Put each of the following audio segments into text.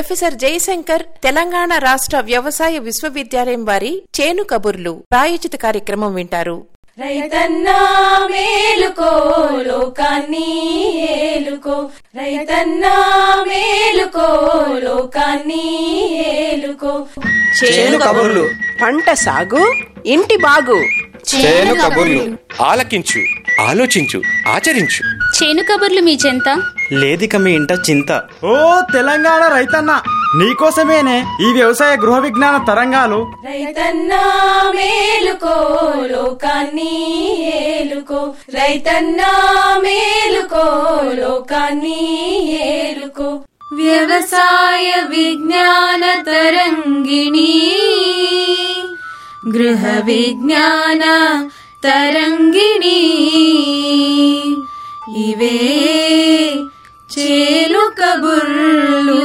professor Jayashankar Telangana రాష్ట్ర వ్యవసాయ విశ్వవిద్యాలయం వారి చేను కబుర్లు ప్రాయోజిత కార్యక్రమం వింటారు రైతన్నా మేలుకో లోకాన్ని ఏలుకో రైతన్నా మేలుకో లోకాన్ని ఏలుకో చేను కబుర్లు పంట సాగు ఇంటి బాగు చేను కబుర్లు ఆలకించు ఆలోచించు ఆచరించు చేను కబుర్లు మీ చెంత లేదిక మీ ఇంట చింత ఓ తెలంగాణ రైతన్న నీకోసమేనే ఈ వ్యవసాయ గృహ విజ్ఞాన తరంగాలు రైతన్నా మేలుకో లోకాన్ని ఏలుకో రైతన్నా మేలుకో లోకాన్ని ఏలుకో వ్యవసాయ విజ్ఞాన తరంగిణి గృహ విజ్ఞాన తరంగిణి ఇవే చేలు కబుర్లు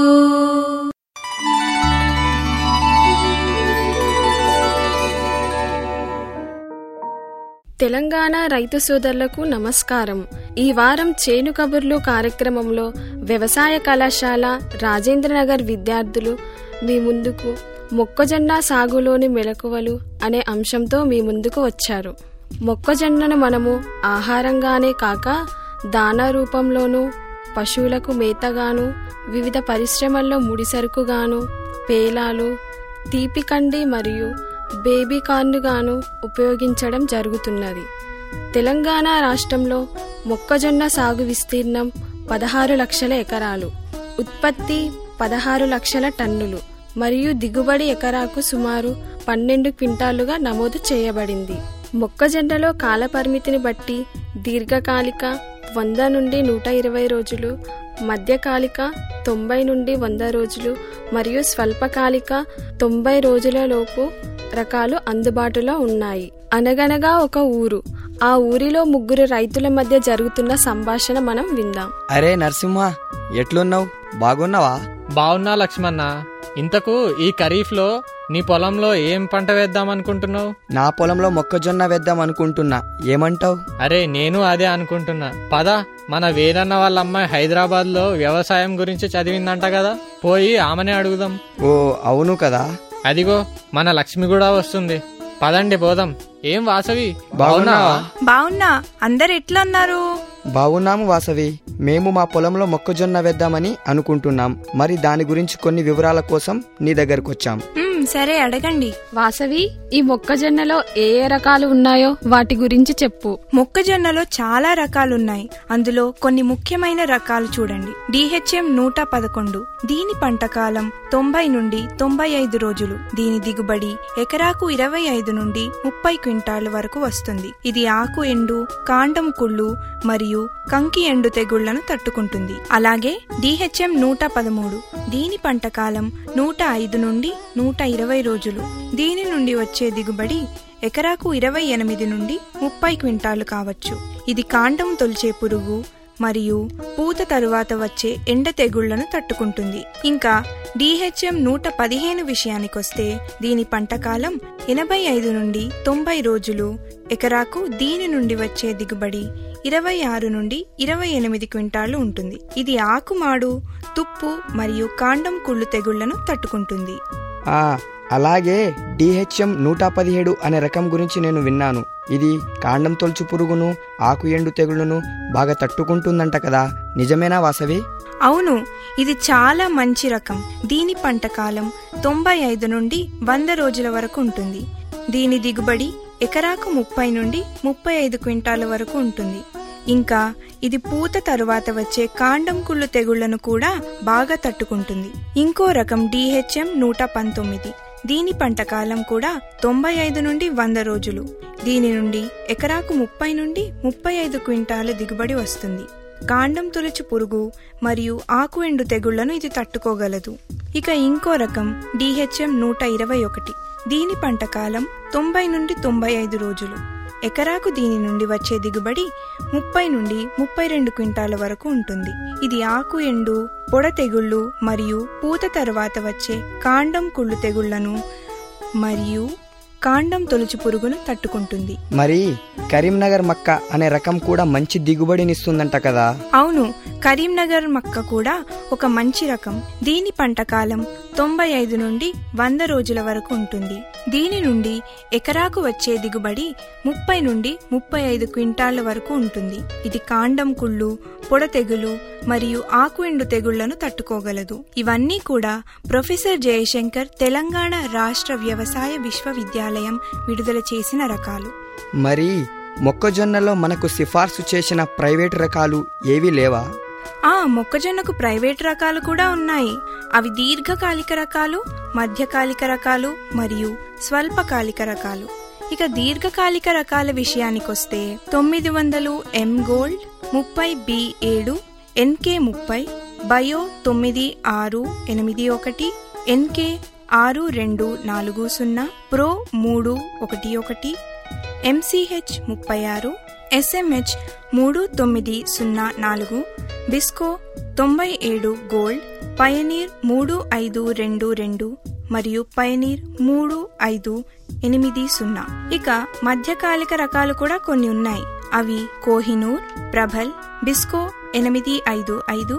తెలంగాణ రైతు సోదరులకు నమస్కారం ఈ వారం చేను కబుర్లు కార్యక్రమంలో వ్యవసాయ కళాశాల రాజేంద్రనగర్ విద్యార్థులు మీ ముందుకు మొక్కజొన్న సాగులోని మెలకువలు అనే అంశంతో మీ ముందుకు వచ్చారు మొక్కజొన్నను మనము ఆహారంగానే కాక దానా రూపంలోనూ పశువులకు మేతగాను వివిధ పరిశ్రమల్లో ముడిసరుకుగాను పేలాలు తీపికండి మరియు బేబీ కార్న్గాను ఉపయోగించడం జరుగుతున్నది తెలంగాణ రాష్ట్రంలో మొక్కజొన్న సాగు విస్తీర్ణం పదహారు లక్షల ఎకరాలు ఉత్పత్తి పదహారు లక్షల టన్నులు మరియు దిగుబడి ఎకరాకు సుమారు పన్నెండు క్వింటాలుగా నమోదు చేయబడింది మొక్కజొన్నలో కాలపరిమితిని బట్టి దీర్ఘకాలిక వంద నుండి నూట ఇరవై రోజులు మధ్యకాలిక తొంభై నుండి వంద రోజులు మరియు స్వల్పకాలిక తొంభై రోజుల లోపు రకాలు అందుబాటులో ఉన్నాయి అనగనగా ఒక ఊరు ఆ ఊరిలో ముగ్గురు రైతుల మధ్య జరుగుతున్న సంభాషణ మనం విందాం అరే నరసింహ ఎట్లున్నావు బాగున్నావా బావున్నా లక్ష్మణ ఇంతకు ఈ ఖరీఫ్లో నీ పొలంలో ఏం పంట వేద్దాం అనుకుంటున్నావు నా పొలంలో మొక్కజొన్న వేద్దాం అనుకుంటున్నా ఏమంటావు అరే నేను అదే అనుకుంటున్నా పద మన వేదన్న వాళ్ళ అమ్మాయి హైదరాబాద్ లో వ్యవసాయం గురించి చదివిందంట కదా పోయి ఆమెనే అడుగుదాం ఓ అవును కదా అదిగో మన లక్ష్మి కూడా వస్తుంది పదండి పోదాం ఏం వాసవి బాగున్నావా బావున్నా అందరు ఎట్లా ఉన్నారు బాగున్నాము వాసవి మేము మా పొలంలో మొక్కజొన్న వేద్దామని అనుకుంటున్నాం మరి దాని గురించి కొన్ని వివరాల కోసం నీ దగ్గరకు వచ్చాం మ్మ్, సరే అడగండి వాసవి ఈ మొక్కజొన్నలో ఏ ఏ రకాలు ఉన్నాయో వాటి గురించి చెప్పు మొక్కజొన్నలో చాలా రకాలున్నాయి అందులో కొన్ని ముఖ్యమైన రకాలు చూడండి డిహెచ్ఎం నూట పదకొండు దీని పంట కాలం తొంభై నుండి తొంభై ఐదు రోజులు దీని దిగుబడి ఎకరాకు ఇరవై ఐదు నుండి ముప్పై క్వింటాలు వరకు వస్తుంది ఇది ఆకు ఎండు కాండం కుళ్ళు మరియు కంకి ఎండు తెగుళ్లను తట్టుకుంటుంది అలాగే డిహెచ్ఎం నూట పదమూడు దీని పంట కాలం నూట ఐదు నుండి నూట ఇరవై రోజులు దీని నుండి వచ్చే దిగుబడి ఎకరాకు ఇరవై ఎనిమిది నుండి ముప్పై క్వింటాలు కావచ్చు ఇది కాండం తొలిచే పురుగు మరియు పూత తరువాత వచ్చే ఎండ తెగుళ్లను తట్టుకుంటుంది ఇంకా డిహెచ్ఎం నూట పదిహేను విషయానికొస్తే దీని పంటకాలం ఎనభై ఐదు నుండి తొంభై రోజులు ఎకరాకు దీని నుండి వచ్చే దిగుబడి ఇరవై ఆరు నుండి ఇరవై ఎనిమిది క్వింటాలు ఉంటుంది ఇది ఆకుమాడు తుప్పు మరియు కాండం కుళ్ళు తెగుళ్లను తట్టుకుంటుంది ఆ అలాగే డిహెచ్ఎం నూట పదిహేడు అనే రకం గురించి నేను విన్నాను ఇది కాండం తొలుచు పురుగును ఆకు ఎండు తెగుళ్ళను బాగా తట్టుకుంటుందంట కదా నిజమేనా వాసవి అవును ఇది చాలా మంచి రకం దీని పంట కాలం తొంభై ఐదు నుండి వంద రోజుల వరకు ఉంటుంది దీని దిగుబడి ఎకరాకు ముప్పై నుండి ముప్పై ఐదు క్వింటాల వరకు ఉంటుంది ఇంకా ఇది పూత తరువాత వచ్చే కాండం కుళ్ళు తెగుళ్లను కూడా బాగా తట్టుకుంటుంది ఇంకో రకం డిహెచ్ఎం నూట పంతొమ్మిది దీని పంట కాలం కూడా తొంభై ఐదు నుండి వంద రోజులు దీని నుండి ఎకరాకు ముప్పై నుండి ముప్పై ఐదు క్వింటాల దిగుబడి వస్తుంది కాండం తొలచు పురుగు మరియు ఆకు ఎండు తెగుళ్లను ఇది తట్టుకోగలదు ఇక ఇంకో రకం డిహెచ్ఎం నూట ఇరవై ఒకటి దీని పంట కాలం తొంభై నుండి తొంభై ఐదు రోజులు ఎకరాకు దీని నుండి వచ్చే దిగుబడి ముప్పై నుండి ముప్పై రెండు క్వింటాల వరకు ఉంటుంది ఇది ఆకు ఎండు పొడ తెగుళ్ళు మరియు పూత తర్వాత వచ్చే కాండం కుళ్ళు తెగుళ్లను మరియు కాండం తొలుచు పురుగును తట్టుకుంటుంది మరి కరీంనగర్ మక్క అనే రకం కూడా మంచి దిగుబడినిస్తుందంట కదా అవును కరీంనగర్ మక్క కూడా ఒక మంచి రకం దీని పంట కాలం తొంభై ఐదు నుండి వంద రోజుల వరకు ఉంటుంది దీని నుండి ఎకరాకు వచ్చే దిగుబడి ముప్పై నుండి ముప్పై ఐదు క్వింటాళ్ల వరకు ఉంటుంది ఇది కాండం కుళ్ళు పొడ తెగులు మరియు ఆకు ఎండు తెగుళ్లను తట్టుకోగలదు ఇవన్నీ కూడా ప్రొఫెసర్ జయశంకర్ తెలంగాణ రాష్ట్ర వ్యవసాయ విశ్వవిద్యాలయం విడుదల చేసిన రకాలు మరి మొక్కజొన్నలో మనకు సిఫార్సు చేసిన ప్రైవేటు రకాలు ఏవీ లేవా ఆ మొక్కజొన్నకు ప్రైవేట్ రకాలు కూడా ఉన్నాయి అవి దీర్ఘకాలిక రకాలు మధ్యకాలిక రకాలు మరియు స్వల్పకాలిక రకాలు ఇక దీర్ఘకాలిక రకాల విషయానికొస్తే తొమ్మిది వందలు ఎం గోల్డ్ ముప్పై బి ఏడు ఎన్కే ముప్పై బయో తొమ్మిది ఆరు ఎనిమిది ఒకటి ఎన్కే ఆరు రెండు నాలుగు సున్నా ప్రో మూడు ఒకటి ఒకటి ఎంసీహెచ్ ముప్పై ఆరు ఎస్ఎంహెచ్ మూడు తొమ్మిది సున్నా నాలుగు బిస్కో తొంభై ఏడు గోల్డ్ పయనీర్ మూడు ఐదు రెండు రెండు మరియు పయనీర్ మూడు ఐదు ఎనిమిది సున్నా ఇక మధ్యకాలిక రకాలు కూడా కొన్ని ఉన్నాయి అవి కోహినూర్ ప్రభల్ బిస్కో ఎనిమిది ఐదు ఐదు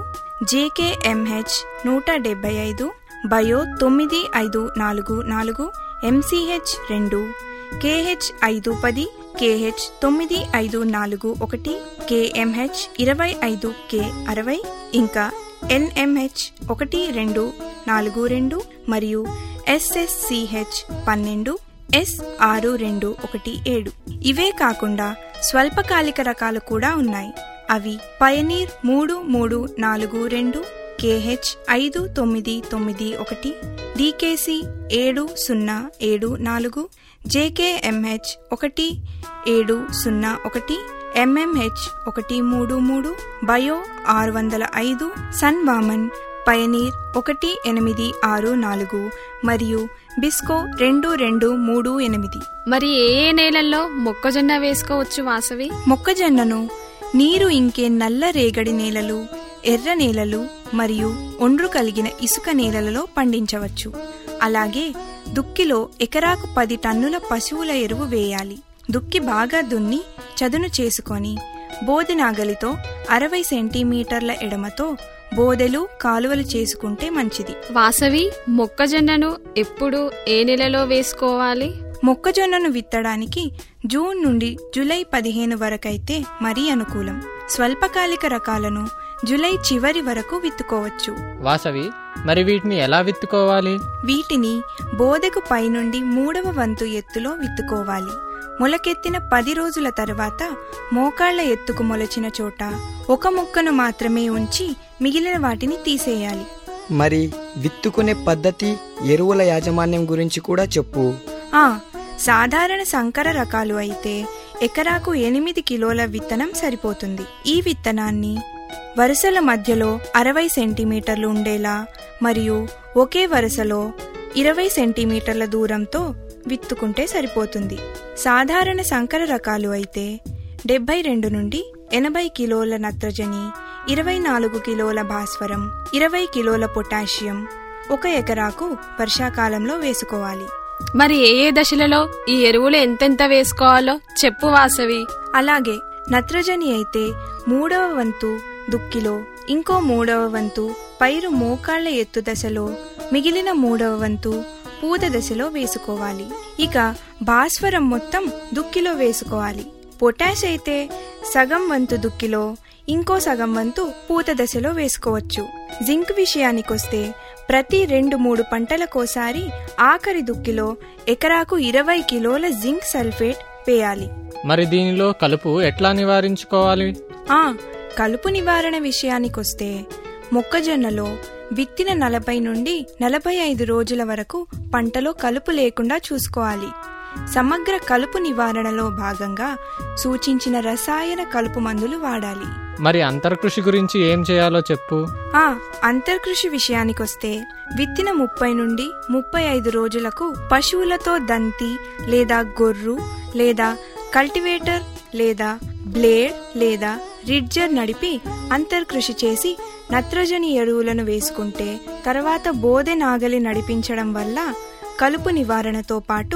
జేకేఎంహెచ్ నూట డెబ్బై ఐదు బయో తొమ్మిది ఐదు నాలుగు నాలుగు ఎంసీహెచ్ రెండు కేహెచ్ ఐదు పది కేహెచ్ తొమ్మిది ఐదు నాలుగు ఒకటి కేఎంహెచ్ ఇరవై ఐదు కే అరవై ఇంకా ఎన్ఎంహెచ్ ఒకటి రెండు నాలుగు రెండు మరియు ఎస్ఎస్సిహెచ్ పన్నెండు ఎస్ ఆరు రెండు ఒకటి ఏడు ఇవే కాకుండా స్వల్పకాలిక రకాలు కూడా ఉన్నాయి అవి పయనీర్ మూడు మూడు నాలుగు రెండు కేహెచ్ ఐదు తొమ్మిది తొమ్మిది ఒకటి డికేసి ఏడు సున్నా ఏడు నాలుగు జేకేఎంహెచ్ ఒకటి ఏడు సున్నా ఒకటి ఎంఎంహెచ్ ఒకటి మూడు మూడు బయో ఆరు వందల ఐదు సన్ వామన్ పయనీర్ ఒకటి ఎనిమిది ఆరు నాలుగు మరియు బిస్కో రెండు రెండు మూడు ఎనిమిది మరి ఏ ఏ నేలల్లో మొక్కజొన్న వేసుకోవచ్చు వాసవి మొక్కజొన్నను నీరు ఇంకే నల్ల రేగడి నేలలు ఎర్ర నేలలు మరియు ఒండ్రు కలిగిన ఇసుక నేలలలో పండించవచ్చు అలాగే దుక్కిలో ఎకరాకు పది టన్నుల పశువుల ఎరువు వేయాలి దుక్కి బాగా దున్ని చదును చేసుకొని బోదెనాగలితో అరవై సెంటీమీటర్ల ఎడమతో బోదెలు కాలువలు చేసుకుంటే మంచిది వాసవి మొక్కజొన్నను ఎప్పుడు ఏ నెలలో వేసుకోవాలి మొక్కజొన్నను విత్తడానికి జూన్ నుండి జూలై పదిహేను వరకైతే మరీ అనుకూలం స్వల్పకాలిక రకాలను జూలై చివరి వరకు విత్తుకోవచ్చు వాసవి మరి వీటిని ఎలా విత్తుకోవాలి వీటిని బోదెకు పైనుండి మూడవ వంతు ఎత్తులో విత్తుకోవాలి మొలకెత్తిన పది రోజుల తర్వాత మోకాళ్ల ఎత్తుకు మొలచిన చోట ఒక మొక్కను మాత్రమే ఉంచి మిగిలిన వాటిని తీసేయాలి మరి విత్తుకునే పద్ధతి ఎరువుల యాజమాన్యం గురించి కూడా చెప్పు ఆ సాధారణ సంకర రకాలు అయితే ఎకరాకు ఎనిమిది కిలోల విత్తనం సరిపోతుంది ఈ విత్తనాన్ని వరుసల మధ్యలో అరవై సెంటీమీటర్లు ఉండేలా మరియు ఒకే వరుసలో ఇరవై సెంటీమీటర్ల దూరంతో విత్తుకుంటే సరిపోతుంది సాధారణ సంకర రకాలు అయితే డెబ్బై రెండు నుండి ఎనభై కిలోల నత్రజని ఇరవై నాలుగు కిలోల భాస్వరం ఇరవై కిలోల పొటాషియం ఒక ఎకరాకు వర్షాకాలంలో వేసుకోవాలి మరి ఏ ఏ దశలలో ఈ ఎరువులు ఎంతెంత వేసుకోవాలో చెప్పు వాసవి అలాగే నత్రజని అయితే మూడవ వంతు దుక్కిలో ఇంకో మూడవ వంతు పైరు మోకాళ్ల ఎత్తు దశలో మిగిలిన మూడవ వంతు పూత దశలో వేసుకోవాలి ఇక భాస్వరం మొత్తం దుక్కిలో వేసుకోవాలి పొటాష్ అయితే సగం వంతు దుక్కిలో ఇంకో సగం వంతు పూత దశలో వేసుకోవచ్చు జింక్ విషయానికొస్తే ప్రతి రెండు మూడు పంటలకోసారి ఆఖరి దుక్కిలో ఎకరాకు ఇరవై కిలోల జింక్ సల్ఫేట్ వేయాలి మరి దీనిలో కలుపు ఎట్లా నివారించుకోవాలి ఆ కలుపు నివారణ విషయానికొస్తే మొక్కజొన్నలో విత్తిన నలభై నుండి నలభై ఐదు రోజుల వరకు పంటలో కలుపు లేకుండా చూసుకోవాలి సమగ్ర కలుపు నివారణలో భాగంగా సూచించిన రసాయన కలుపు మందులు వాడాలి మరి అంతర్కృషి గురించి ఏం చేయాలో చెప్పు ఆ అంతర్కృషి విషయానికొస్తే విత్తిన ముప్పై నుండి ముప్పై ఐదు రోజులకు పశువులతో దంతి లేదా గొర్రు లేదా కల్టివేటర్ లేదా బ్లేడ్ లేదా రిడ్జర్ నడిపి అంతర్కృషి చేసి నత్రజని ఎరువులను వేసుకుంటే తర్వాత బోదె నాగలి నడిపించడం వల్ల కలుపు నివారణతో పాటు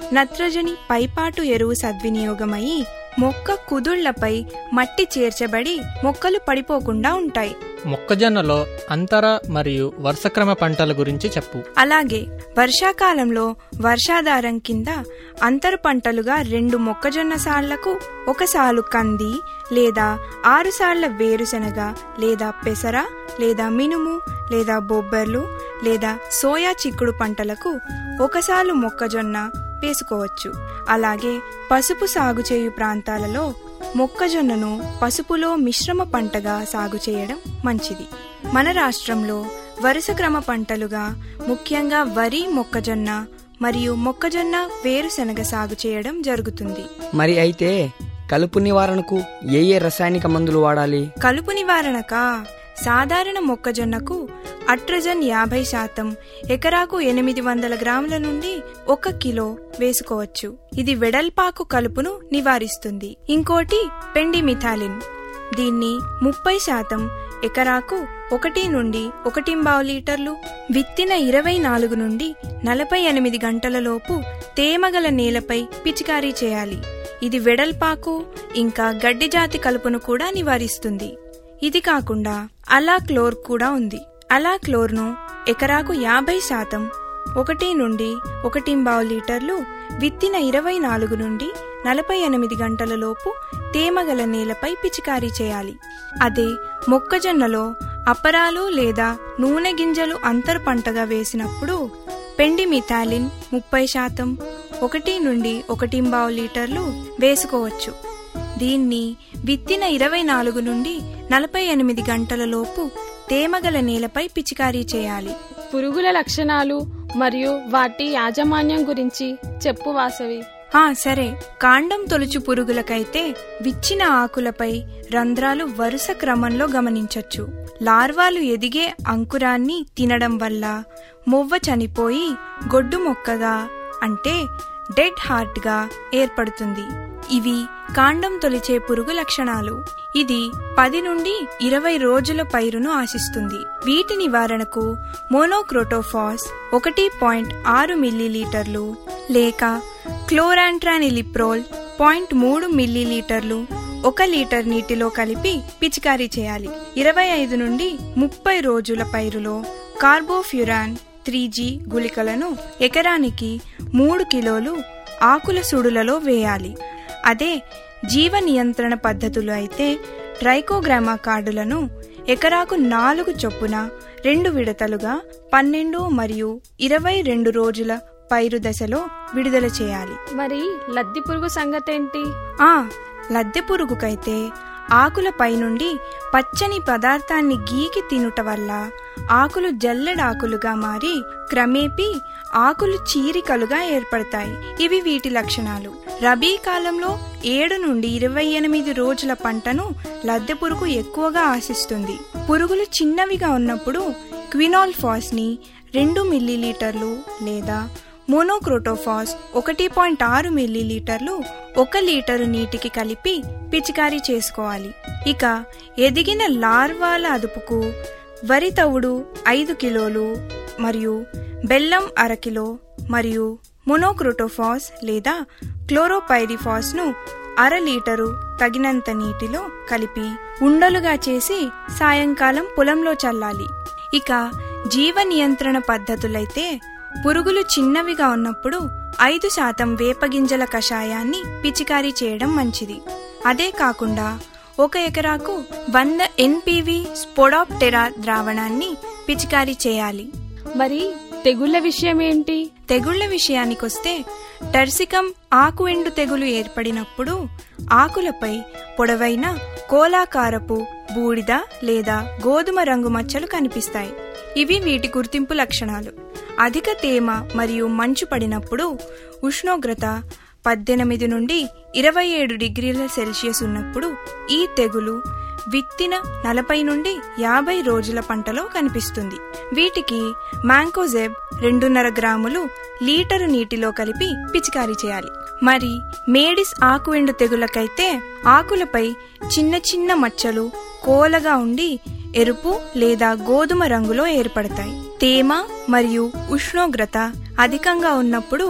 నత్రజని పైపాటు ఎరువు సద్వినియోగమై మొక్క కుదుళ్లపై మట్టి చేర్చబడి మొక్కలు పడిపోకుండా ఉంటాయి మొక్కజొన్నలో అంతర మరియు వర్షక్రమ పంటల గురించి చెప్పు అలాగే వర్షాకాలంలో వర్షాధారం కింద అంతర పంటలుగా రెండు మొక్కజొన్న సాళ్లకు ఒక సాలు కంది లేదా ఆరు సాళ్ల వేరుశనగ లేదా పెసర లేదా మినుము లేదా బొబ్బర్లు లేదా సోయా చిక్కుడు పంటలకు ఒకసాలు మొక్కజొన్న వేసుకోవచ్చు అలాగే పసుపు సాగు చేయు ప్రాంతాలలో మొక్కజొన్నను పసుపులో మిశ్రమ పంటగా సాగు చేయడం మంచిది మన రాష్ట్రంలో వరుస క్రమ పంటలుగా ముఖ్యంగా వరి మొక్కజొన్న మరియు మొక్కజొన్న వేరుశనగ సాగు చేయడం జరుగుతుంది మరి అయితే కలుపు నివారణకు ఏ ఏ రసాయనిక మందులు వాడాలి కలుపు నివారణక సాధారణ మొక్కజొన్నకు అట్రజన్ యాభై శాతం ఎకరాకు ఎనిమిది వందల గ్రాముల నుండి ఒక కిలో వేసుకోవచ్చు ఇది వెడల్పాకు కలుపును నివారిస్తుంది ఇంకోటి పెండిమిథాలిన్ దీన్ని ముప్పై శాతం ఎకరాకు ఒకటి నుండి ఒకటింబావు లీటర్లు విత్తిన ఇరవై నాలుగు నుండి నలభై ఎనిమిది గంటల లోపు తేమగల నేలపై పిచికారీ చేయాలి ఇది వెడల్పాకు ఇంకా గడ్డి జాతి కలుపును కూడా నివారిస్తుంది ఇది కాకుండా అలా క్లోర్ కూడా ఉంది అలా క్లోర్ను ఎకరాకు యాభై శాతం ఒకటి నుండి ఒకటింబావు లీటర్లు విత్తిన ఇరవై నాలుగు నుండి నలభై ఎనిమిది గంటల లోపు తేమగల నేలపై పిచికారీ చేయాలి అదే మొక్కజొన్నలో అపరాలు లేదా నూనె గింజలు అంతర్ పంటగా వేసినప్పుడు పెండి మిథాలిన్ ముప్పై శాతం ఒకటి నుండి ఒకటింబావు లీటర్లు వేసుకోవచ్చు దీన్ని విత్తిన ఇరవై నాలుగు నుండి నలభై ఎనిమిది గంటల లోపు తేమగల నేలపై పిచికారీ చేయాలి పురుగుల లక్షణాలు మరియు వాటి యాజమాన్యం గురించి చెప్పు వాసవి ఆ సరే కాండం తొలుచు పురుగులకైతే విచ్చిన ఆకులపై రంధ్రాలు వరుస క్రమంలో గమనించొచ్చు లార్వాలు ఎదిగే అంకురాన్ని తినడం వల్ల మొవ్వ చనిపోయి గొడ్డు మొక్కగా అంటే డెడ్ హార్ట్ గా ఏర్పడుతుంది ఇవి కాండం తొలిచే పురుగు లక్షణాలు ఇది పది నుండి ఇరవై రోజుల పైరును ఆశిస్తుంది వీటి నివారణకు మోనోక్రోటోఫాస్ ఒకటి పాయింట్ ఆరు మిల్లీలీటర్లు లేక క్లోరాంట్రానిలిప్రోల్ పాయింట్ మూడు మిల్లీలీటర్లు ఒక లీటర్ నీటిలో కలిపి పిచికారీ చేయాలి ఇరవై ఐదు నుండి ముప్పై రోజుల పైరులో కార్బోఫ్యురాన్ త్రీ జీ గుళికలను ఎకరానికి మూడు కిలోలు ఆకుల సుడులలో వేయాలి అదే జీవ నియంత్రణ పద్ధతులు అయితే ట్రైకోగ్రామా కార్డులను ఎకరాకు నాలుగు చొప్పున రెండు విడతలుగా పన్నెండు మరియు ఇరవై రెండు రోజుల పైరు దశలో విడుదల చేయాలి మరి లద్ది పురుగు సంగతేంటి ఆ లద్దె పురుగుకైతే ఆకులపై నుండి పచ్చని పదార్థాన్ని గీకి తినుట వల్ల ఆకులు జల్లెడాకులుగా మారి క్రమేపీ ఆకులు చీరికలుగా ఏర్పడతాయి ఇవి వీటి లక్షణాలు రబీ కాలంలో ఏడు నుండి ఇరవై ఎనిమిది రోజుల పంటను లద్దె పురుగు ఎక్కువగా ఆశిస్తుంది పురుగులు చిన్నవిగా ఉన్నప్పుడు క్వినాల్ ఫాస్ ని రెండు మిల్లీలీటర్లు లేదా మోనోక్రోటోఫాస్ ఒకటి పాయింట్ ఆరు మిల్లీలీటర్లు ఒక లీటరు నీటికి కలిపి పిచికారీ చేసుకోవాలి ఇక ఎదిగిన లార్వాల అదుపుకు వరి తవుడు ఐదు కిలోలు మరియు బెల్లం అరకిలో మరియు మొనోక్రోటోఫాస్ లేదా క్లోరోపైరిఫాస్ ను అర లీటరు తగినంత నీటిలో కలిపి ఉండలుగా చేసి సాయంకాలం పొలంలో చల్లాలి ఇక జీవ నియంత్రణ పద్ధతులైతే పురుగులు చిన్నవిగా ఉన్నప్పుడు ఐదు శాతం వేపగింజల కషాయాన్ని పిచికారీ చేయడం మంచిది అదే కాకుండా ఒక ఎకరాకు వంద ఎన్పివి స్పోడాప్టెరా ద్రావణాన్ని పిచికారీ చేయాలి మరి తెగుళ్ల విషయం ఏంటి తెగుళ్ల విషయానికొస్తే టర్సికం ఆకు ఎండు తెగులు ఏర్పడినప్పుడు ఆకులపై పొడవైన కోలాకారపు బూడిద లేదా గోధుమ రంగు మచ్చలు కనిపిస్తాయి ఇవి వీటి గుర్తింపు లక్షణాలు అధిక తేమ మరియు మంచు పడినప్పుడు ఉష్ణోగ్రత పద్దెనిమిది నుండి ఇరవై ఏడు డిగ్రీల సెల్సియస్ ఉన్నప్పుడు ఈ తెగులు విత్తిన నలభై నుండి యాభై రోజుల పంటలో కనిపిస్తుంది వీటికి మ్యాంకోజెబ్ రెండున్నర గ్రాములు లీటరు నీటిలో కలిపి పిచికారీ చేయాలి మరి మేడిస్ ఆకు ఎండు తెగులకైతే ఆకులపై చిన్న చిన్న మచ్చలు కోలగా ఉండి ఎరుపు లేదా గోధుమ రంగులో ఏర్పడతాయి తేమ మరియు ఉష్ణోగ్రత అధికంగా ఉన్నప్పుడు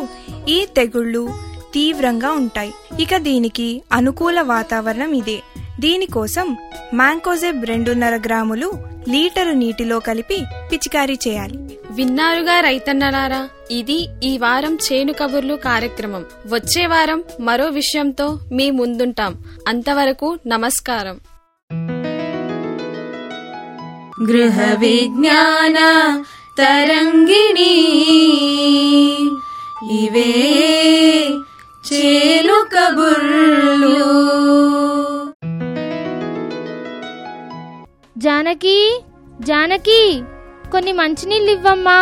ఈ తెగుళ్ళు తీవ్రంగా ఉంటాయి ఇక దీనికి అనుకూల వాతావరణం ఇదే దీనికోసం మ్యాంకోజెబ్ రెండున్నర గ్రాములు లీటరు నీటిలో కలిపి పిచికారీ చేయాలి విన్నారుగా రైతన్నలారా ఇది ఈ వారం చేను కబుర్లు కార్యక్రమం వచ్చే వారం మరో విషయంతో మీ ముందుంటాం అంతవరకు నమస్కారం గృహ విజ్ఞాన తరంగిణి ఇవే చేలు కబుర్లు జానకి జానకి కొన్ని మంచినీళ్ళు ఇవ్వమ్మా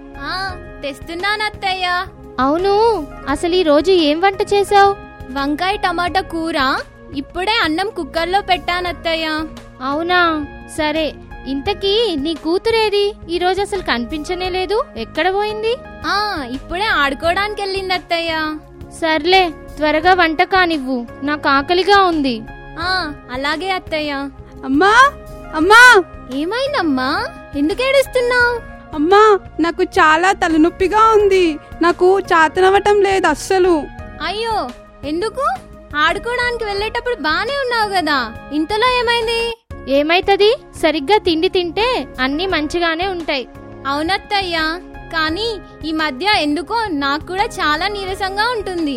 తెస్తున్నానత్తయ్య అవును అసలు ఈ రోజు ఏం వంట చేసావు వంకాయ టమాటా కూర ఇప్పుడే అన్నం కుక్కర్లో పెట్టానత్తయ్య అవునా సరే ఇంతకీ నీ కూతురేది ఈ రోజు అసలు కనిపించనే లేదు ఎక్కడ పోయింది ఆ ఇప్పుడే ఆడుకోవడానికి వెళ్ళింది అత్తయ్య సర్లే త్వరగా వంట కానివ్వు నాకు ఆకలిగా ఉంది ఆ అలాగే అత్తయ్య అమ్మా అమ్మా ఏమైందమ్మా ఎందుకు ఏడుస్తున్నావు అమ్మా నాకు చాలా తలనొప్పిగా ఉంది నాకు చాతనవటం లేదు అస్సలు అయ్యో ఎందుకు ఆడుకోవడానికి వెళ్ళేటప్పుడు బానే ఉన్నావు కదా ఇంతలో ఏమైంది ఏమైతది సరిగ్గా తిండి తింటే అన్నీ మంచిగానే ఉంటాయి అవునత్తయ్యా కానీ ఈ మధ్య ఎందుకో నాకు కూడా చాలా నీరసంగా ఉంటుంది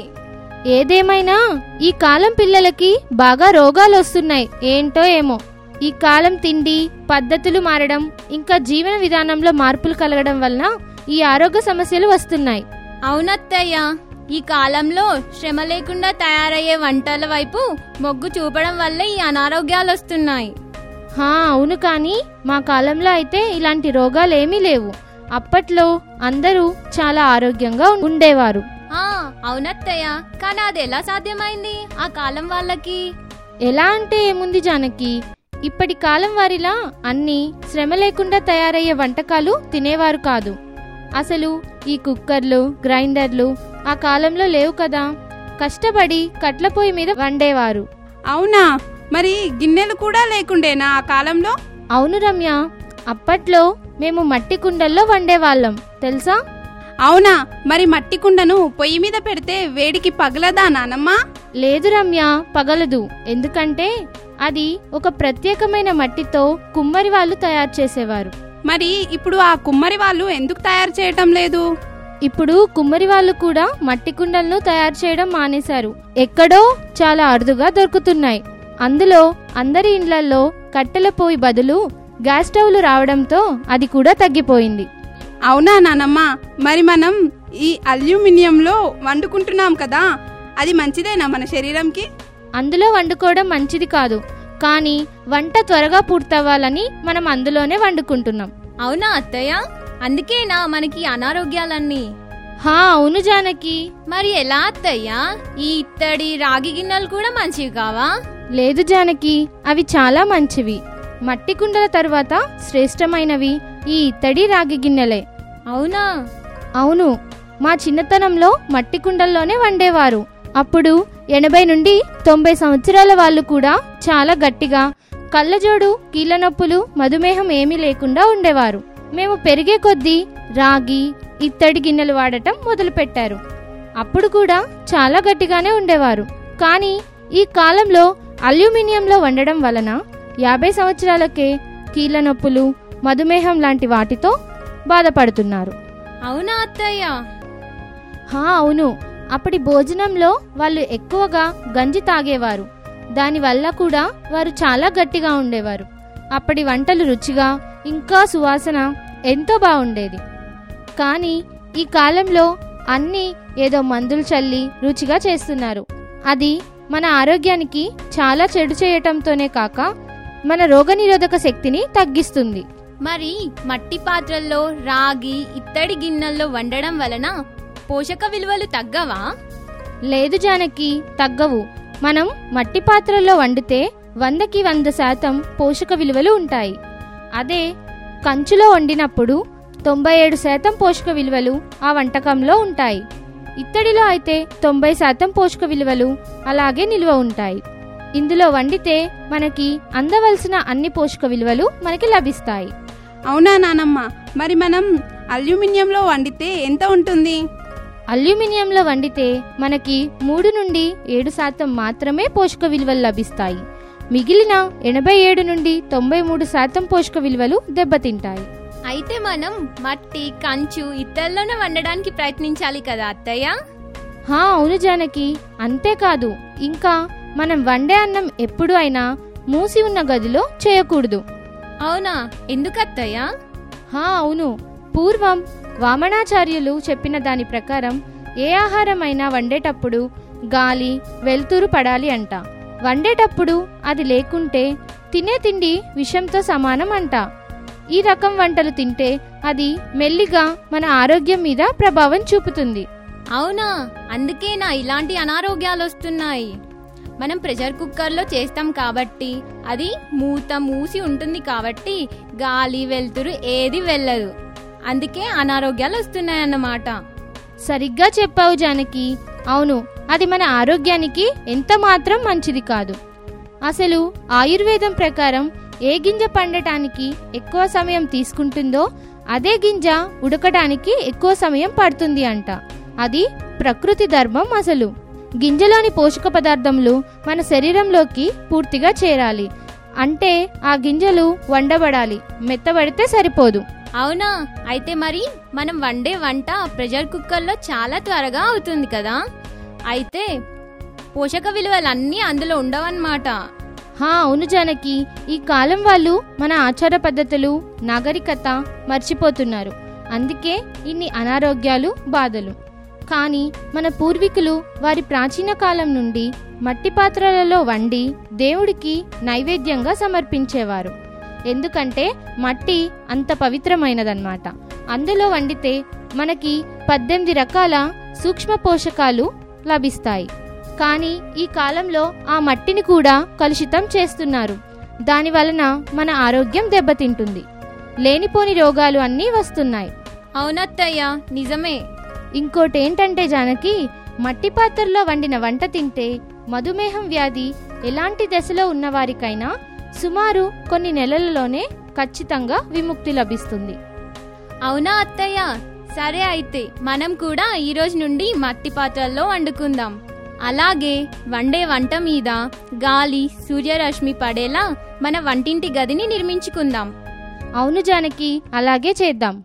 ఏదేమైనా ఈ కాలం పిల్లలకి బాగా రోగాలు వస్తున్నాయి ఏంటో ఏమో ఈ కాలం తిండి పద్ధతులు మారడం ఇంకా జీవన విధానంలో మార్పులు కలగడం వలన ఈ ఆరోగ్య సమస్యలు వస్తున్నాయి అవునత్తయ్య ఈ కాలంలో శ్రమ లేకుండా తయారయ్యే వంటల వైపు మొగ్గు చూపడం వల్ల ఈ అనారోగ్యాలు వస్తున్నాయి హా అవును కానీ మా కాలంలో అయితే ఇలాంటి రోగాలేమీ లేవు అప్పట్లో అందరూ చాలా ఆరోగ్యంగా ఉండేవారు ఆ అవునత్తయ్య కానీ అది ఎలా సాధ్యమైంది ఆ కాలం వాళ్ళకి ఎలా అంటే ఏముంది జానకి ఇప్పటి కాలం వారిలా అన్ని శ్రమ లేకుండా తయారయ్యే వంటకాలు తినేవారు కాదు అసలు ఈ కుక్కర్లు గ్రైండర్లు ఆ కాలంలో లేవు కదా కష్టపడి కట్ల పొయ్యి మీద వండేవారు అవునా మరి గిన్నెలు కూడా లేకుండేనా ఆ కాలంలో అవును రమ్య అప్పట్లో మేము మట్టి కుండల్లో వండేవాళ్ళం తెలుసా అవునా మరి మట్టి కుండను పొయ్యి మీద పెడితే వేడికి పగలదా నానమ్మా లేదు రమ్య పగలదు ఎందుకంటే అది ఒక ప్రత్యేకమైన మట్టితో కుమ్మరి వాళ్ళు తయారు చేసేవారు మరి ఇప్పుడు ఆ కుమ్మరి వాళ్ళు ఎందుకు తయారు చేయటం లేదు ఇప్పుడు కుమ్మరి వాళ్ళు కూడా మట్టి కుండలను తయారు చేయడం మానేశారు ఎక్కడో చాలా అరుదుగా దొరుకుతున్నాయి అందులో అందరి ఇండ్లల్లో కట్టెల పొయ్యి బదులు గ్యాస్ స్టవ్లు రావడంతో అది కూడా తగ్గిపోయింది అవునా నానమ్మ మరి మనం ఈ అల్యూమినియంలో వండుకుంటున్నాం కదా అది మంచిదేనా మన శరీరంకి అందులో వండుకోవడం మంచిది కాదు కానీ వంట త్వరగా పూర్తవ్వాలని మనం అందులోనే వండుకుంటున్నాం అవునా అత్తయ్య అందుకేనా మనకి అనారోగ్యాలన్నీ హా అవును జానకి మరి ఎలా అత్తయ్య ఈ ఇత్తడి రాగి గిన్నెలు కూడా మంచివి కావా లేదు జానకి అవి చాలా మంచివి మట్టి కుండల తర్వాత శ్రేష్టమైనవి ఈ ఇత్తడి రాగి గిన్నెలే అవునా అవును మా చిన్నతనంలో మట్టి కుండల్లోనే వండేవారు అప్పుడు ఎనభై నుండి తొంభై సంవత్సరాల వాళ్ళు కూడా చాలా గట్టిగా కళ్ళజోడు కీళ్ళ నొప్పులు మధుమేహం ఏమీ లేకుండా ఉండేవారు మేము పెరిగే కొద్దీ రాగి ఇత్తడి గిన్నెలు వాడటం మొదలుపెట్టారు అప్పుడు కూడా చాలా గట్టిగానే ఉండేవారు కానీ ఈ కాలంలో అల్యూమినియంలో వండడం వలన యాభై సంవత్సరాలకే కీళ్ళ నొప్పులు మధుమేహం లాంటి వాటితో బాధపడుతున్నారు అవునా అత్తయ్య హా అవును అప్పటి భోజనంలో వాళ్ళు ఎక్కువగా గంజి తాగేవారు దానివల్ల కూడా వారు చాలా గట్టిగా ఉండేవారు అప్పటి వంటలు రుచిగా ఇంకా సువాసన ఎంతో బాగుండేది కానీ ఈ కాలంలో అన్నీ ఏదో మందులు చల్లి రుచిగా చేస్తున్నారు అది మన ఆరోగ్యానికి చాలా చెడు చేయటంతోనే కాక మన రోగనిరోధక శక్తిని తగ్గిస్తుంది మరి మట్టి పాత్రల్లో రాగి ఇత్తడి గిన్నెల్లో వండడం వలన పోషక విలువలు తగ్గవా లేదు జానకి తగ్గవు మనం మట్టి పాత్రల్లో వండితే వందకి వంద శాతం పోషక విలువలు ఉంటాయి అదే కంచులో వండినప్పుడు తొంభై ఏడు శాతం పోషక విలువలు ఆ వంటకంలో ఉంటాయి ఇత్తడిలో అయితే తొంభై శాతం పోషక విలువలు అలాగే నిల్వ ఉంటాయి ఇందులో వండితే మనకి అందవలసిన అన్ని పోషక విలువలు మనకి లభిస్తాయి అవునా నానమ్మ మరి మనం అల్యూమినియంలో వండితే ఎంత ఉంటుంది అల్యూమినియంలో వండితే మనకి మూడు నుండి ఏడు శాతం మాత్రమే పోషక విలువలు లభిస్తాయి మిగిలిన ఎనభై ఏడు నుండి తొంభై మూడు శాతం పోషక విలువలు దెబ్బతింటాయి అయితే మనం మట్టి కంచు ఇత్తడిలోనే వండడానికి ప్రయత్నించాలి కదా అత్తయ్య హా అవును జానకి అంతేకాదు ఇంకా మనం వండే అన్నం ఎప్పుడు అయినా మూసి ఉన్న గదిలో చేయకూడదు అవునా ఎందుకు అత్తయ్య హా అవును పూర్వం వామనాచార్యులు చెప్పిన దాని ప్రకారం ఏ ఆహారమైనా వండేటప్పుడు గాలి వెలుతురు పడాలి అంట వండేటప్పుడు అది లేకుంటే తినే తిండి విషంతో సమానం అంట ఈ రకం వంటలు తింటే అది మెల్లిగా మన ఆరోగ్యం మీద ప్రభావం చూపుతుంది అవునా అందుకేనా ఇలాంటి అనారోగ్యాలు వస్తున్నాయి మనం ప్రెషర్ కుక్కర్లో చేస్తాం కాబట్టి అది మూత మూసి ఉంటుంది కాబట్టి గాలి వెలుతురు ఏది వెళ్ళదు అందుకే అనారోగ్యాలు వస్తున్నాయన్నమాట సరిగ్గా చెప్పావు జానకి అవును అది మన ఆరోగ్యానికి ఎంత మాత్రం మంచిది కాదు అసలు ఆయుర్వేదం ప్రకారం ఏ గింజ పండటానికి ఎక్కువ సమయం తీసుకుంటుందో అదే గింజ ఉడకడానికి ఎక్కువ సమయం పడుతుంది అంట అది ప్రకృతి ధర్మం అసలు గింజలోని పోషక పదార్థములు మన శరీరంలోకి పూర్తిగా చేరాలి అంటే ఆ గింజలు వండబడాలి మెత్తబడితే సరిపోదు అవునా అయితే మరి మనం వండే వంట ప్రెషర్ కుక్కర్లో చాలా త్వరగా అవుతుంది కదా అయితే పోషక విలువలన్నీ అందులో ఉండవన్నమాట హా అవును జానకి ఈ కాలం వాళ్ళు మన ఆచార పద్ధతులు నాగరికత మర్చిపోతున్నారు అందుకే ఇన్ని అనారోగ్యాలు బాధలు కానీ మన పూర్వీకులు వారి ప్రాచీన కాలం నుండి మట్టి పాత్రలలో వండి దేవుడికి నైవేద్యంగా సమర్పించేవారు ఎందుకంటే మట్టి అంత పవిత్రమైనదన్నమాట అందులో వండితే మనకి పద్దెనిమిది రకాల సూక్ష్మ పోషకాలు లభిస్తాయి కానీ ఈ కాలంలో ఆ మట్టిని కూడా కలుషితం చేస్తున్నారు దాని వలన మన ఆరోగ్యం దెబ్బతింటుంది లేనిపోని రోగాలు అన్నీ వస్తున్నాయి అవునత్తయ్య నిజమే ఇంకోటి ఏంటంటే జానకి మట్టి పాత్రలో వండిన వంట తింటే మధుమేహం వ్యాధి ఎలాంటి దశలో ఉన్నవారికైనా సుమారు కొన్ని నెలలలోనే ఖచ్చితంగా విముక్తి లభిస్తుంది అవునా అత్తయ్య సరే అయితే మనం కూడా ఈ రోజు నుండి మట్టి పాత్రల్లో వండుకుందాం అలాగే వండే వంట మీద గాలి సూర్యరశ్మి పడేలా మన వంటింటి గదిని నిర్మించుకుందాం అవును జానకి అలాగే చేద్దాం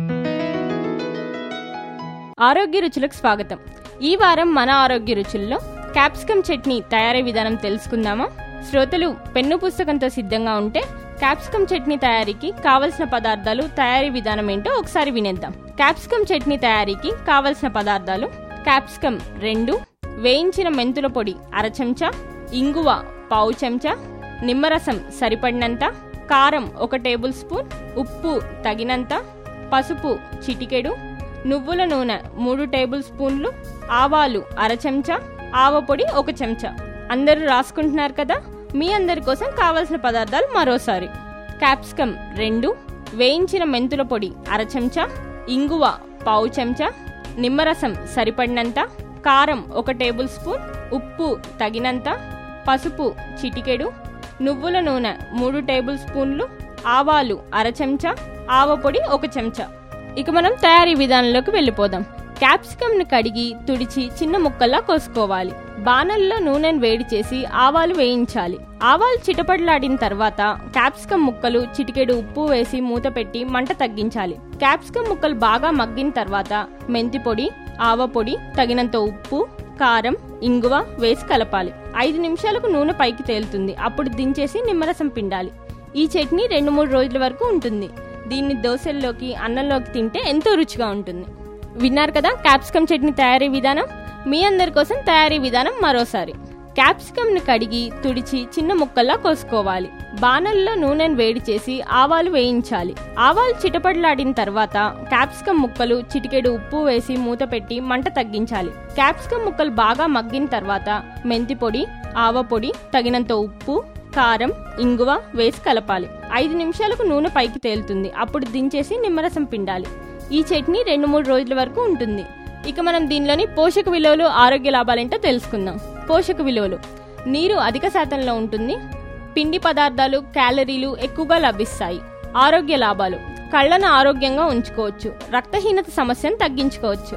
ఆరోగ్య రుచులకు స్వాగతం ఈ వారం మన ఆరోగ్య రుచుల్లో క్యాప్సికమ్ చట్నీ తయారీ విధానం తెలుసుకుందామా శ్రోతలు పెన్ను పుస్తకంతో సిద్ధంగా ఉంటే క్యాప్సికమ్ చట్నీ తయారీకి కావలసిన పదార్థాలు తయారీ విధానం ఏంటో ఒకసారి వినేద్దాం క్యాప్సికమ్ చట్నీ తయారీకి కావలసిన పదార్థాలు క్యాప్సికమ్ రెండు వేయించిన మెంతుల పొడి అర చెంచా ఇంగువ పావు చెంచా నిమ్మరసం సరిపడినంత కారం ఒక టేబుల్ స్పూన్ ఉప్పు తగినంత పసుపు చిటికెడు నువ్వుల నూనె మూడు టేబుల్ స్పూన్లు ఆవాలు అర చెంచా ఆవపొడి ఒక చెంచా అందరూ రాసుకుంటున్నారు కదా మీ అందరి కోసం కావలసిన పదార్థాలు మరోసారి క్యాప్సికమ్ రెండు వేయించిన మెంతుల పొడి అర చెంచా ఇంగువ పావు చెంచా నిమ్మరసం సరిపడినంత కారం ఒక టేబుల్ స్పూన్ ఉప్పు తగినంత పసుపు చిటికెడు నువ్వుల నూనె మూడు టేబుల్ స్పూన్లు ఆవాలు అర చెంచా ఆవపొడి ఒక చెంచా ఇక మనం తయారీ విధానంలోకి వెళ్ళిపోదాం క్యాప్సికమ్ ని కడిగి తుడిచి చిన్న ముక్కల్లా కోసుకోవాలి బాణల్లో నూనెను వేడి చేసి ఆవాలు వేయించాలి ఆవాలు చిటపటలాడిన తర్వాత క్యాప్సికమ్ ముక్కలు చిటికెడు ఉప్పు వేసి మూత పెట్టి మంట తగ్గించాలి క్యాప్సికమ్ ముక్కలు బాగా మగ్గిన తర్వాత మెంతి పొడి ఆవ పొడి తగినంత ఉప్పు కారం ఇంగువ వేసి కలపాలి ఐదు నిమిషాలకు నూనె పైకి తేలుతుంది అప్పుడు దించేసి నిమ్మరసం పిండాలి ఈ చట్నీ రెండు మూడు రోజుల వరకు ఉంటుంది దీన్ని దోశల్లోకి అన్నంలోకి తింటే ఎంతో రుచిగా ఉంటుంది విన్నారు కదా క్యాప్సికమ్ చట్నీ తయారీ విధానం మీ అందరి కోసం తయారీ విధానం మరోసారి క్యాప్సికమ్ ని కడిగి తుడిచి చిన్న ముక్కల్లా కోసుకోవాలి బాణల్లో నూనెను వేడి చేసి ఆవాలు వేయించాలి ఆవాలు చిటపటలాడిన తర్వాత క్యాప్సికమ్ ముక్కలు చిటికెడు ఉప్పు వేసి మూత పెట్టి మంట తగ్గించాలి క్యాప్సికమ్ ముక్కలు బాగా మగ్గిన తర్వాత మెంతి పొడి ఆవ పొడి తగినంత ఉప్పు కారం ఇంగువ వేసి కలపాలి ఐదు నిమిషాలకు నూనె పైకి తేలుతుంది అప్పుడు దించేసి నిమ్మరసం పిండాలి ఈ చట్నీ రెండు మూడు రోజుల వరకు ఉంటుంది ఇక మనం దీనిలోని పోషక విలువలు ఆరోగ్య లాభాలేంటో తెలుసుకుందాం పోషక విలువలు నీరు అధిక శాతంలో ఉంటుంది పిండి పదార్థాలు క్యాలరీలు ఎక్కువగా లభిస్తాయి ఆరోగ్య లాభాలు కళ్ళను ఆరోగ్యంగా ఉంచుకోవచ్చు రక్తహీనత సమస్యను తగ్గించుకోవచ్చు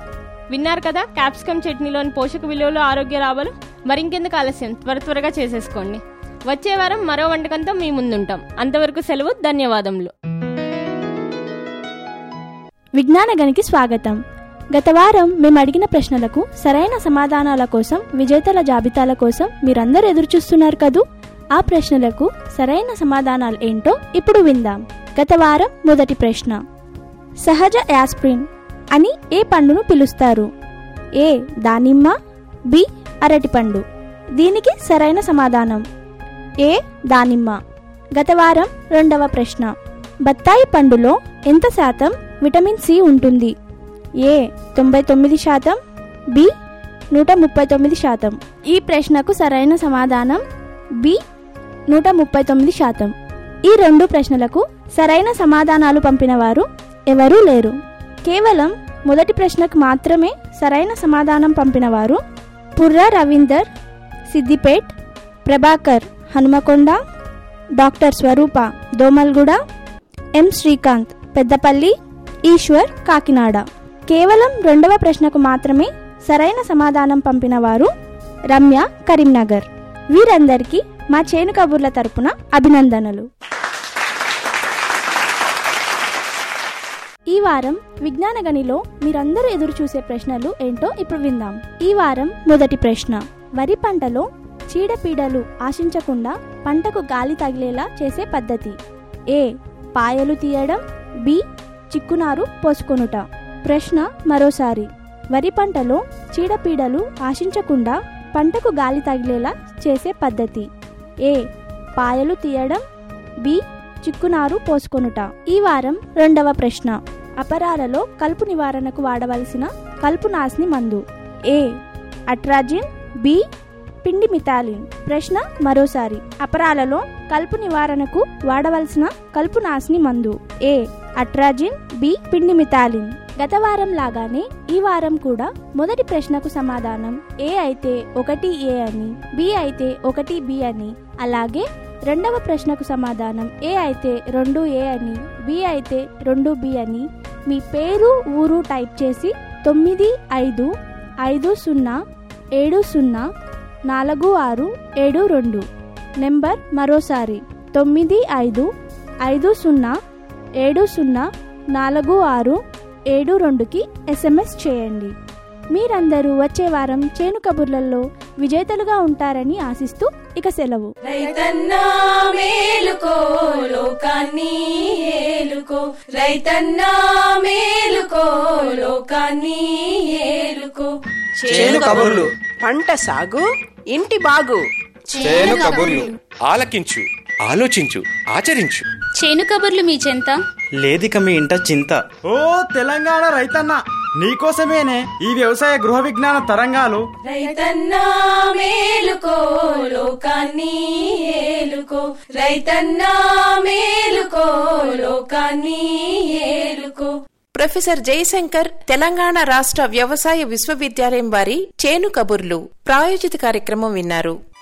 విన్నారు కదా క్యాప్సికమ్ చట్నీలోని పోషక విలువలు ఆరోగ్య లాభాలు మరింకెందుకు ఆలస్యం త్వర త్వరగా చేసేసుకోండి వచ్చే వారం మరో వంటకంతో మీ ముందుంటాం అంతవరకు సెలవు ధన్యవాదములు విజ్ఞాన గనికి స్వాగతం గత వారం మేము అడిగిన ప్రశ్నలకు సరైన సమాధానాల కోసం విజేతల జాబితాల కోసం మీరందరూ ఎదురుచూస్తున్నారు కదూ ఆ ప్రశ్నలకు సరైన సమాధానాలు ఏంటో ఇప్పుడు విందాం గత వారం మొదటి ప్రశ్న సహజ యాస్ప్రిన్ అని ఏ పండును పిలుస్తారు ఏ దానిమ్మ బి అరటిపండు దీనికి సరైన సమాధానం ఏ దానిమ్మ గత వారం రెండవ ప్రశ్న బత్తాయి పండులో ఎంత శాతం విటమిన్ సి ఉంటుంది ఏ తొంభై తొమ్మిది శాతం బి నూట ముప్పై తొమ్మిది శాతం ఈ ప్రశ్నకు సరైన సమాధానం బి నూట ముప్పై తొమ్మిది శాతం ఈ రెండు ప్రశ్నలకు సరైన సమాధానాలు పంపిన వారు ఎవరూ లేరు కేవలం మొదటి ప్రశ్నకు మాత్రమే సరైన సమాధానం పంపిన వారు పుర్రా రవీందర్ సిద్దిపేట్ ప్రభాకర్ హనుమకొండ డాక్టర్ స్వరూప దోమల్గూడ ఎం శ్రీకాంత్ పెద్దపల్లి ఈశ్వర్ కాకినాడ కేవలం రెండవ ప్రశ్నకు మాత్రమే సరైన సమాధానం పంపిన వారు రమ్య కరీంనగర్ వీరందరికీ మా చేను కబుర్ల తరపున అభినందనలు ఈ వారం విజ్ఞాన గనిలో మీరందరూ ఎదురు చూసే ప్రశ్నలు ఏంటో ఇప్పుడు విందాం ఈ వారం మొదటి ప్రశ్న వరి పంటలో చీడపీడలు ఆశించకుండా పంటకు గాలి తగిలేలా చేసే పద్ధతి ఏ పాయలు తీయడం బి చిక్కునారు పోసుకొనుట ప్రశ్న మరోసారి వరి పంటలో చీడపీడలు ఆశించకుండా పంటకు గాలి తగిలేలా చేసే పద్ధతి ఏ పాయలు తీయడం బి చిక్కునారు పోసుకొనుట ఈ వారం రెండవ ప్రశ్న అపరాలలో కలుపు నివారణకు వాడవలసిన కలుపు నాశిని మందు ఏ అట్రాజిన్ బి పిండి మితాలిన్ ప్రశ్న మరోసారి అపరాలలో కలుపు నివారణకు వాడవలసిన కలుపు నాశిని మందు ఏ అట్రాజిన్ బి పిండి మితాలిన్ గత వారం లాగానే ఈ వారం కూడా మొదటి ప్రశ్నకు సమాధానం ఏ అయితే ఒకటి ఏ అని బి అయితే ఒకటి బి అని అలాగే రెండవ ప్రశ్నకు సమాధానం ఏ అయితే రెండు ఏ అని బి అయితే రెండు బి అని మీ పేరు ఊరు టైప్ చేసి తొమ్మిది ఐదు ఐదు సున్నా ఏడు సున్నా నాలుగు ఆరు ఏడు రెండు నెంబర్ మరోసారి తొమ్మిది ఐదు ఐదు సున్నా ఏడు సున్నా నాలుగు ఆరు ఏడు రెండుకి ఎస్ఎంఎస్ చేయండి మీరందరూ వచ్చే వారం చేను కబుర్లలో విజేతలుగా ఉంటారని ఆశిస్తూ ఇక సెలవు రైతన్నా మేలుకో లోకాన్ని ఏలుకో రైతన్నా మేలుకో లోకాన్ని ఏలుకో చేను కబుర్లు పంట సాగు ఇంటి బాగు చేను కబుర్లు ఆలకించు ఆలోచించు ఆచరించు చేను కబుర్లు మీ చెంత లేదిక మీ ఇంట చింత ఓ తెలంగాణ రైతన్న నీకోసమేనే ఈ వ్యవసాయ గృహ విజ్ఞాన తరంగాలు రైతన్నా మేలుకో లోకాన్ని ఏలుకో రైతన్నా మేలుకో లోకాన్ని ఏలుకో ప్రొఫెసర్ జయశంకర్ తెలంగాణ రాష్ట్ర వ్యవసాయ విశ్వవిద్యాలయం వారి చేను కబుర్లు ప్రాయోజిత కార్యక్రమం విన్నారు